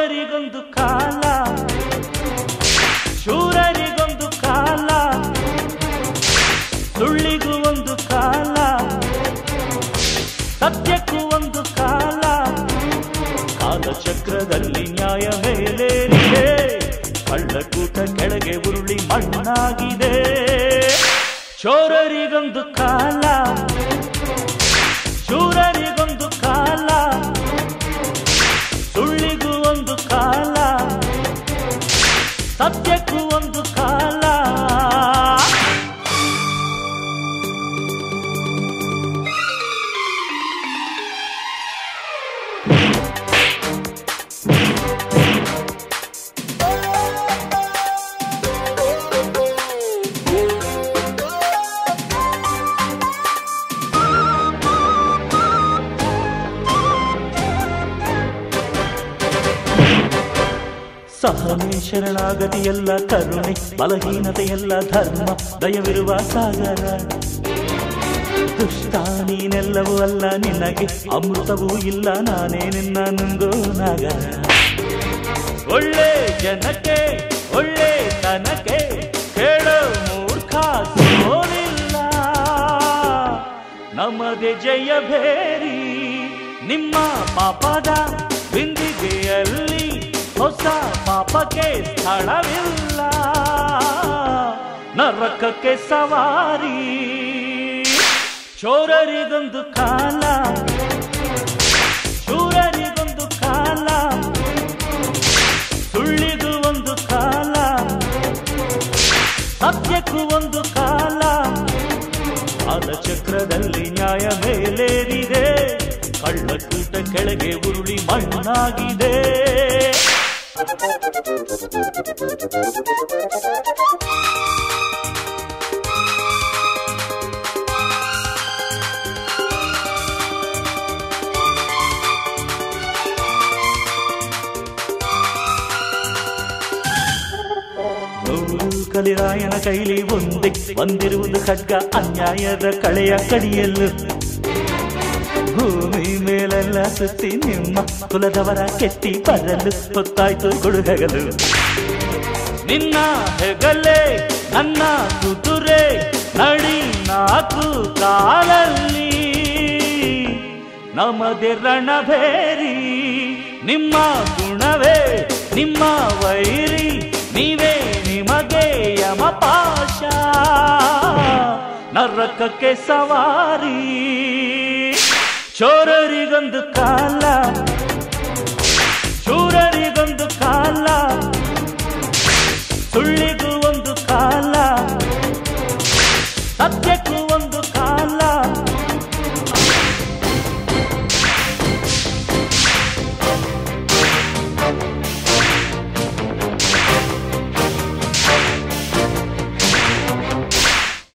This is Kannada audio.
ಚೋರರಿಗೊಂದು ಕಾಲ ಶೂರರಿಗೊಂದು ಕಾಲ ಸುಳ್ಳಿಗೂ ಒಂದು ಕಾಲ ಸತ್ಯಕ್ಕೂ ಒಂದು ಕಾಲ ಕಾಲಚಕ್ರದಲ್ಲಿ ನ್ಯಾಯ ಮೇಲೇರಿದೆ ಕಳ್ಳಕೂಟ ಕೆಳಗೆ ಉರುಳಿ ಮಣ್ಣಾಗಿದೆ ಚೋರರಿಗೊಂದು ಕಾಲ ಶೂರರಿಗೊಂದು ಕಾಲ ಸುಳ್ಳಿಗೂ ಒಂದು ಕಾಲ ಸತ್ಯಕ್ಕೂ ಒಂದು ಕಾಲ ಸಹನೆ ಶರಣಾಗತಿಯಲ್ಲ ಕರುಣೆ ಬಲಹೀನತೆಯಲ್ಲ ಧರ್ಮ ದಯವಿರುವ ಸಾಗರ ದುಷ್ಟ ನೀನೆಲ್ಲವೂ ಅಲ್ಲ ನಿನಗೆ ಅಮೃತವೂ ಇಲ್ಲ ನಾನೇ ನಿನ್ನ ನುಂಗೋ ನಾಗರ ಒಳ್ಳೆ ಜನಕ್ಕೆ ಒಳ್ಳೆ ತನಕ್ಕೆ ಕೇಳೋ ಮೂರ್ಖ ಸೋಲಿಲ್ಲ ನಮ್ಮದೆ ಜಯ ಭೇರಿ ನಿಮ್ಮ ಪಾಪದ ಬಿಂದಿಗೆಯಲ್ಲಿ ಹೊಸ ಪಾಪಕ್ಕೆ ಸ್ಥಳವಿಲ್ಲ ನರಕಕ್ಕೆ ಸವಾರಿ ಚೋರರಿಗೊಂದು ಕಾಲ ಶೂರರಿಗೊಂದು ಕಾಲ ಸುಳ್ಳಿಗೂ ಒಂದು ಕಾಲ ಸತ್ಯಕ್ಕೂ ಒಂದು ಕಾಲ ಕಾಲಚಕ್ರದಲ್ಲಿ ನ್ಯಾಯ ಮೇಲೇರಿದೆ ಕಳ್ಳಕೂಟ ಕೆಳಗೆ ಉರುಳಿ ಮಣ್ಣಾಗಿದೆ ನೂರು ಕಲಿರಾಯನ ಕೈಲಿ ಒಂದೇ ಬಂದಿರುವುದು ಖಡ್ಗ ಅನ್ಯಾಯದ ಕಳೆಯ ಕಡಿಯಲು ಭೂಮಿ ಮೇಲೆಲ್ಲ ಸುತ್ತಿ ನಿಮ್ಮ ಕುಲದವರ ಕೆತ್ತಿ ಬರಲು ಹೊತ್ತಾಯ್ತು ಗುಡುಗಗಲು ನಿನ್ನ ಹೆಗಲೆ ನನ್ನ ಕುದುರೆ ನಡಿ ನಾಲ್ಕು ಕಾಲಲ್ಲಿ ನಮದೆ ರಣಭೇರಿ ನಿಮ್ಮ ಗುಣವೇ ನಿಮ್ಮ ವೈರಿ ನೀವೇ ನಿಮಗೆ ಯಮಪಾಶ ನರಕಕ್ಕೆ ಸವಾರಿ ಚೋರರಿಗೊಂದು ಕಾಲ ಶೂರರಿಗೊಂದು ಕಾಲ ಸುಳ್ಳಿಗೂ